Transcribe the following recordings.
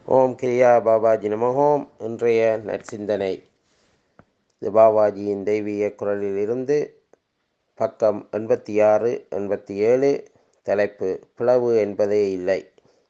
ஓம் கிரியா பாபாஜி நமஹோம் இன்றைய நற்சிந்தனை இது பாபாஜியின் தெய்வீக குரலில் இருந்து பக்கம் எண்பத்தி ஆறு எண்பத்தி ஏழு தலைப்பு பிளவு என்பதே இல்லை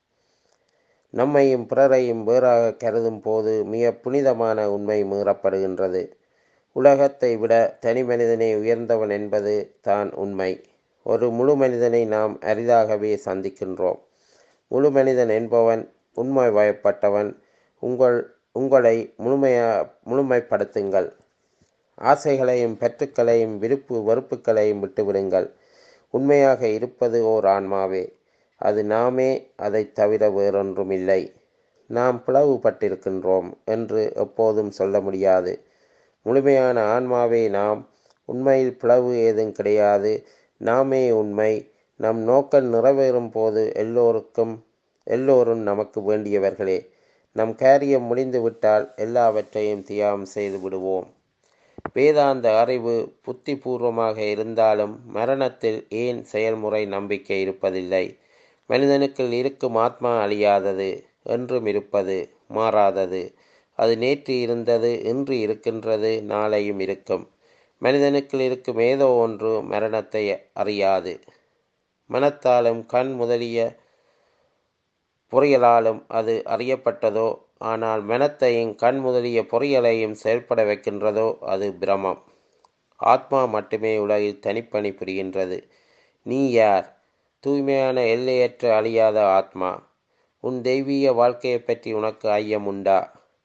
நம்மையும் பிறரையும் வேறாக கருதும் போது மிக புனிதமான உண்மை மீறப்படுகின்றது உலகத்தை விட தனி மனிதனே உயர்ந்தவன் என்பது தான் உண்மை ஒரு முழு மனிதனை நாம் அரிதாகவே சந்திக்கின்றோம் முழு மனிதன் என்பவன் உண்மை வயப்பட்டவன் உங்கள் உங்களை முழுமையா முழுமைப்படுத்துங்கள் ஆசைகளையும் பற்றுக்களையும் விருப்பு வெறுப்புகளையும் விட்டுவிடுங்கள் உண்மையாக இருப்பது ஓர் ஆன்மாவே அது நாமே அதை தவிர வேறொன்றும் இல்லை நாம் பிளவுபட்டிருக்கின்றோம் என்று எப்போதும் சொல்ல முடியாது முழுமையான ஆன்மாவே நாம் உண்மையில் பிளவு ஏதும் கிடையாது நாமே உண்மை நம் நோக்கம் நிறைவேறும் போது எல்லோருக்கும் எல்லோரும் நமக்கு வேண்டியவர்களே நம் காரியம் முடிந்துவிட்டால் எல்லாவற்றையும் தியாகம் செய்து விடுவோம் வேதாந்த அறிவு புத்தி பூர்வமாக இருந்தாலும் மரணத்தில் ஏன் செயல்முறை நம்பிக்கை இருப்பதில்லை மனிதனுக்குள் இருக்கும் ஆத்மா அழியாதது என்றும் இருப்பது மாறாதது அது நேற்று இருந்தது இன்று இருக்கின்றது நாளையும் இருக்கும் மனிதனுக்குள் இருக்கும் ஏதோ ஒன்று மரணத்தை அறியாது மனத்தாலும் கண் முதலிய பொறியலாலும் அது அறியப்பட்டதோ ஆனால் மனத்தையும் கண் முதலிய பொறியலையும் செயல்பட வைக்கின்றதோ அது பிரமம் ஆத்மா மட்டுமே உலகில் தனிப்பணி புரிகின்றது நீ யார் தூய்மையான எல்லையற்ற அழியாத ஆத்மா உன் தெய்வீக வாழ்க்கையை பற்றி உனக்கு ஐயம் உண்டா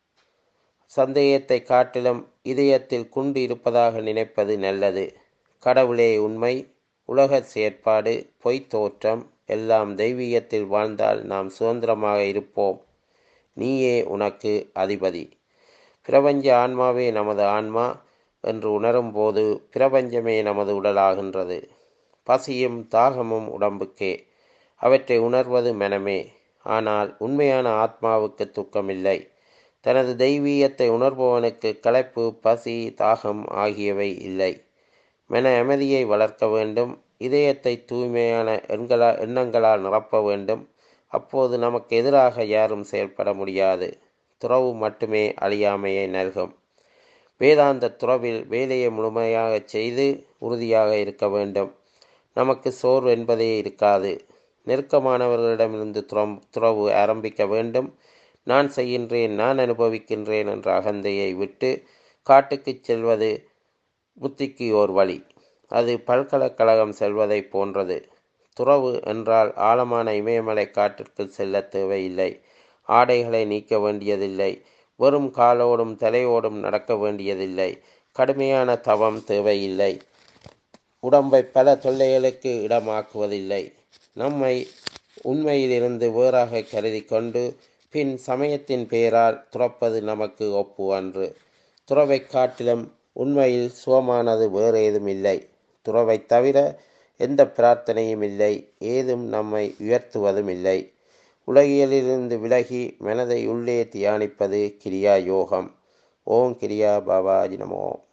சந்தேகத்தை காட்டிலும் இதயத்தில் குண்டு இருப்பதாக நினைப்பது நல்லது கடவுளே உண்மை உலக செயற்பாடு பொய்த் தோற்றம் எல்லாம் தெய்வீகத்தில் வாழ்ந்தால் நாம் சுதந்திரமாக இருப்போம் நீயே உனக்கு அதிபதி பிரபஞ்ச ஆன்மாவே நமது ஆன்மா என்று உணரும் போது பிரபஞ்சமே நமது உடலாகின்றது பசியும் தாகமும் உடம்புக்கே அவற்றை உணர்வது மனமே ஆனால் உண்மையான ஆத்மாவுக்கு துக்கமில்லை தனது தெய்வீகத்தை உணர்பவனுக்கு களைப்பு பசி தாகம் ஆகியவை இல்லை மன அமைதியை வளர்க்க வேண்டும் இதயத்தை தூய்மையான எண்களா எண்ணங்களால் நிரப்ப வேண்டும் அப்போது நமக்கு எதிராக யாரும் செயல்பட முடியாது துறவு மட்டுமே அழியாமையை நல்கும் வேதாந்த துறவில் வேலையை முழுமையாக செய்து உறுதியாக இருக்க வேண்டும் நமக்கு சோர்வு என்பதே இருக்காது நெருக்கமானவர்களிடமிருந்து துறம் துறவு ஆரம்பிக்க வேண்டும் நான் செய்கின்றேன் நான் அனுபவிக்கின்றேன் என்ற அகந்தையை விட்டு காட்டுக்குச் செல்வது புத்திக்கு ஓர் வழி அது பல்கலைக்கழகம் செல்வதை போன்றது துறவு என்றால் ஆழமான இமயமலை காட்டிற்குள் செல்ல தேவையில்லை ஆடைகளை நீக்க வேண்டியதில்லை வெறும் காலோடும் தலையோடும் நடக்க வேண்டியதில்லை கடுமையான தவம் தேவையில்லை உடம்பை பல தொல்லைகளுக்கு இடமாக்குவதில்லை நம்மை உண்மையிலிருந்து வேறாக கருதி கொண்டு பின் சமயத்தின் பெயரால் துறப்பது நமக்கு ஒப்பு அன்று துறவை காட்டிலும் உண்மையில் சுகமானது வேறு ஏதும் இல்லை துறவை தவிர எந்த பிரார்த்தனையும் இல்லை ஏதும் நம்மை உயர்த்துவதும் இல்லை உலகியலிலிருந்து விலகி மனதை உள்ளே தியானிப்பது கிரியா யோகம் ஓம் கிரியா பாபாஜி நமோ